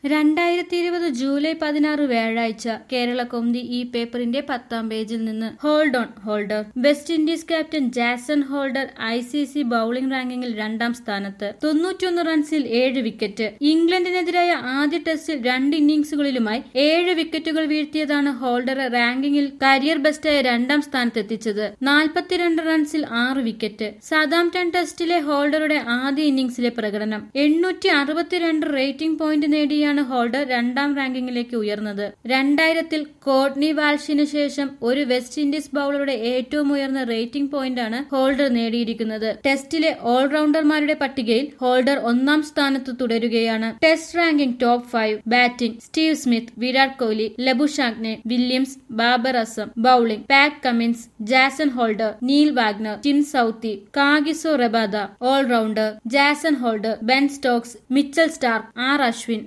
രണ്ടായിരത്തി ഇരുപത് ജൂലൈ പതിനാറ് വ്യാഴാഴ്ച കേരള കൊന്തി ഈ പേപ്പറിന്റെ പത്താം പേജിൽ നിന്ന് hold on Holder West Indies captain Jason Holder I C C bowling റാങ്കിങ്ങിൽ രണ്ടാം സ്ഥാനത്ത് തൊണ്ണൂറ്റിയൊന്ന് റൺസിൽ ഏഴ് വിക്കറ്റ് ഇംഗ്ലണ്ടിനെതിരായ ആദ്യ ടെസ്റ്റിൽ രണ്ട് ഇന്നിംഗ്സുകളിലുമായി ഏഴ് വിക്കറ്റുകൾ വീഴ്ത്തിയതാണ് ഹോൾഡറെ റാങ്കിങ്ങിൽ കരിയർ ബെസ്റ്റായ രണ്ടാം സ്ഥാനത്തെത്തിച്ചത് നാൽപ്പത്തിരണ്ട് റൺസിൽ ആറ് വിക്കറ്റ് സതാംപ്ടൺ ടെസ്റ്റിലെ ഹോൾഡറുടെ ആദ്യ ഇന്നിംഗ്സിലെ പ്രകടനം എണ്ണൂറ്റി അറുപത്തിരണ്ട് റേറ്റിംഗ് പോയിന്റ് നേടിയാണ് ഹോൾഡർ രണ്ടാം റാങ്കിങ്ങിലേക്ക് ഉയർന്നത് രണ്ടായിരത്തിൽ കോട്നി വാൽഷിന് ശേഷം ഒരു വെസ്റ്റ് ഇൻഡീസ് ബൌളറുടെ ഏറ്റവും ഉയർന്ന റേറ്റിംഗ് പോയിന്റാണ് ഹോൾഡർ നേടിയിരിക്കുന്നത് ടെസ്റ്റിലെ ഓൾറൗണ്ടർമാരുടെ പട്ടികയിൽ ഹോൾഡർ ഒന്നാം സ്ഥാനത്ത് തുടരുകയാണ് test ranking top five batting Steve Smith Virat Kohli Labuschagne Williams Babar Azam bowling Pat Cummins Jason Holder Neil Wagner Tim Southee Kagiso Rabada allrounder Jason Holder Ben Stokes Mitchell Starc R Ashwin